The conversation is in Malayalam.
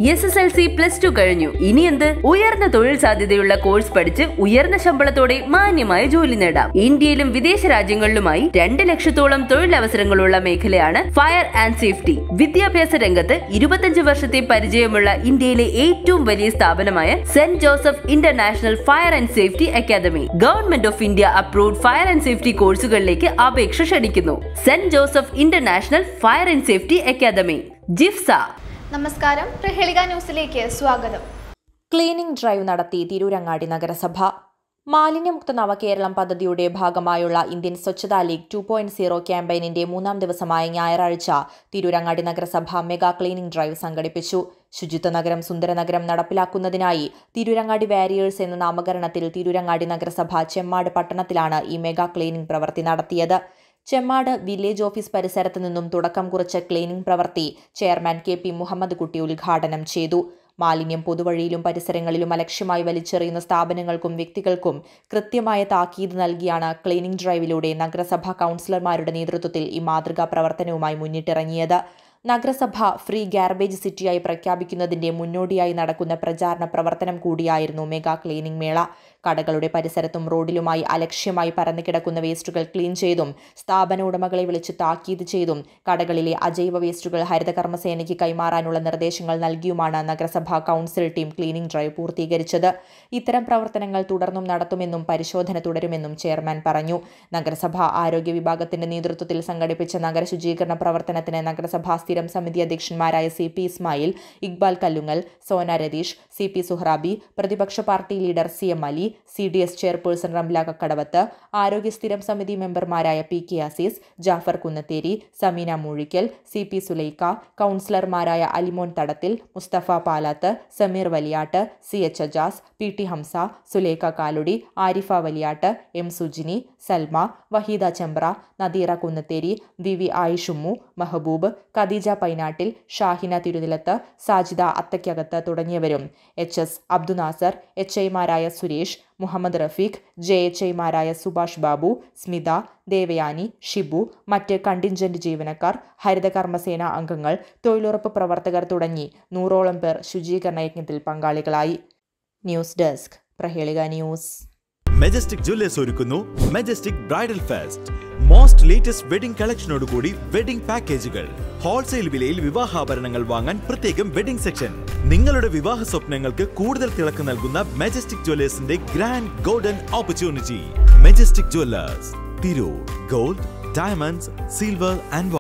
S S L C plus two കഴിഞ്ഞു ഇനി എന്ത് ഉയർന്ന തൊഴിൽ സാധ്യതയുള്ള കോഴ്സ് പഠിച്ച് ഉയർന്ന ശമ്പളത്തോടെ മാന്യമായ ജോലി നേടാം ഇന്ത്യയിലും വിദേശ രാജ്യങ്ങളിലുമായി രണ്ട് ലക്ഷത്തോളം തൊഴിലവസരങ്ങളുള്ള മേഖലയാണ് ഫയർ ആൻഡ് സേഫ്റ്റി വിദ്യാഭ്യാസ രംഗത്ത് ഇരുപത്തഞ്ച് വർഷത്തെ പരിചയമുള്ള ഇന്ത്യയിലെ ഏറ്റവും വലിയ സ്ഥാപനമായ saint Joseph international fire and safety academy government of India approved fire and safety കോഴ്സുകളിലേക്ക് അപേക്ഷ ക്ഷണിക്കുന്നു saint Joseph international fire and safety academy JIFSA നമസ്കാരം പ്രഹേളിക ന്യൂസിലേക്ക് സ്വാഗതം ക്ലീനിംഗ് ഡ്രൈവ് നടത്തി തിരൂരങ്ങാടി നഗരസഭ മാലിന്യമുക്ത നവകേരളം പദ്ധതിയുടെ ഭാഗമായുള്ള Indian Swachhata league two point zero ക്യാമ്പയിനിന്റെ മൂന്നാം ദിവസമായ ഞായറാഴ്ച തിരൂരങ്ങാടി നഗരസഭ മെഗാ ക്ലീനിംഗ് ഡ്രൈവ് സംഘടിപ്പിച്ചു ശുചിത്വ നഗരം സുന്ദര നഗരം നടപ്പിലാക്കുന്നതിനായി തിരൂരങ്ങാടി വാരിയേഴ്സ് എന്ന നാമകരണത്തിൽ തിരൂരങ്ങാടി നഗരസഭ ചെമ്മാട് പട്ടണത്തിലാണ് ഈ മെഗാ ക്ലീനിംഗ് പ്രവൃത്തി നടത്തിയത് ചെമ്മാട് വില്ലേജ് ഓഫീസ് പരിസരത്ത് നിന്നും തുടക്കം കുറിച്ച ക്ലീനിംഗ് പ്രവൃത്തി ചെയർമാൻ കെ പി മുഹമ്മദ് കുട്ടി ഉദ്ഘാടനം ചെയ്തു മാലിന്യം പൊതുവഴിയിലും പരിസരങ്ങളിലും അലക്ഷ്യമായി വലിച്ചെറിയുന്ന സ്ഥാപനങ്ങൾക്കും വ്യക്തികൾക്കും കൃത്യമായ താക്കീത് നൽകിയാണ് ക്ലീനിംഗ് ഡ്രൈവിലൂടെ നഗരസഭാ കൗൺസിലർമാരുടെ നേതൃത്വത്തിൽ ഈ മാതൃകാ പ്രവർത്തനവുമായി മുന്നിട്ടിറങ്ങിയത് നഗരസഭ ഫ്രീ ഗാർബേജ് സിറ്റിയായി പ്രഖ്യാപിക്കുന്നതിന്റെ മുന്നോടിയായി നടക്കുന്ന പ്രചാരണ പ്രവർത്തനം കൂടിയായിരുന്നു മെഗാ ക്ലീനിംഗ് മേള കടകളുടെ പരിസരത്തും റോഡിലുമായി അലക്ഷ്യമായി പരന്നു കിടക്കുന്ന വേസ്റ്റുകൾ ക്ലീൻ ചെയ്തും സ്ഥാപന ഉടമകളെ വിളിച്ച് താക്കീത് ചെയ്തും കടകളിലെ അജൈവ വേസ്റ്റുകൾ ഹരിതകർമ്മസേനയ്ക്ക് കൈമാറാനുള്ള നിർദ്ദേശങ്ങൾ നൽകിയുമാണ് നഗരസഭാ കൗൺസിൽ ടീം ക്ലീനിംഗ് ഡ്രൈവ് പൂർത്തീകരിച്ചത് ഇത്തരം പ്രവർത്തനങ്ങൾ തുടർന്നും നടത്തുമെന്നും പരിശോധന തുടരുമെന്നും ചെയർമാൻ പറഞ്ഞു നഗരസഭാ ആരോഗ്യ വിഭാഗത്തിന്റെ നേതൃത്വത്തിൽ സംഘടിപ്പിച്ച നഗര ശുചീകരണ പ്രവർത്തനത്തിന് നഗരസഭാ സ്ഥിരം സമിതി അധ്യക്ഷന്മാരായ C P Ismail Iqbal Kallungal Sona Ratheesh C P Suhrabi പ്രതിപക്ഷ party leader C M Ali C D S chairperson Ramla Kakkadavath ആരോഗ്യ സ്ഥിരം സമിതി മെമ്പർമാരായ P K Azeez Jafar Kunnatheri Sameena Moozhikkal C P Sulaikha കൗൺസിലർമാരായ Alimon Thadathil Musthafa Palath Sameer Valiyatt C H Ajas P T Hamsa Sulekha Kaludi Arifa Valiyatt M Sujini Salma Waheeda Chembra Nadeera Kunnatheri V V Ayishummu Mehaboob Khadija പൈനാട്ടിൽ Shahina Thirunilath Sajida Athakkakath തുടങ്ങിയവരും എച്ച് എസ് അബ്ദുനാസർ എച്ച് ഐമാരായ സുരേഷ് മുഹമ്മദ് റഫീഖ് ജെ എച്ച് ഐമാരായ സുഭാഷ് ബാബു സ്മിത ദേവയാനി ഷിബു മറ്റ് കണ്ടിൻജന്റ് ജീവനക്കാർ ഹരിതകർമ്മസേന അംഗങ്ങൾ തൊഴിലുറപ്പ് പ്രവർത്തകർ തുടങ്ങി നൂറോളം പേർ ശുചീകരണ യജ്ഞത്തിൽ പങ്കാളികളായി news desk Prahelika news Majestic Jewellers ഒരുക്കുന്നു Majestic bridal fest most latest wedding കളക്ഷനോടുകൂടി വെഡിംഗ് പാക്കേജുകൾ ഹോൾസെയിൽ വിലയിൽ വിവാഹാഭരണങ്ങൾ വാങ്ങാൻ പ്രത്യേകം വെഡിംഗ് സെക്ഷൻ നിങ്ങളുടെ വിവാഹ സ്വപ്നങ്ങൾക്ക് കൂടുതൽ തിളക്കം നൽകുന്ന മെജസ്റ്റിക് ജുവല്ലേഴ്സിന്റെ grand golden opportunity Majestic Jewellers Tirur gold diamonds silver and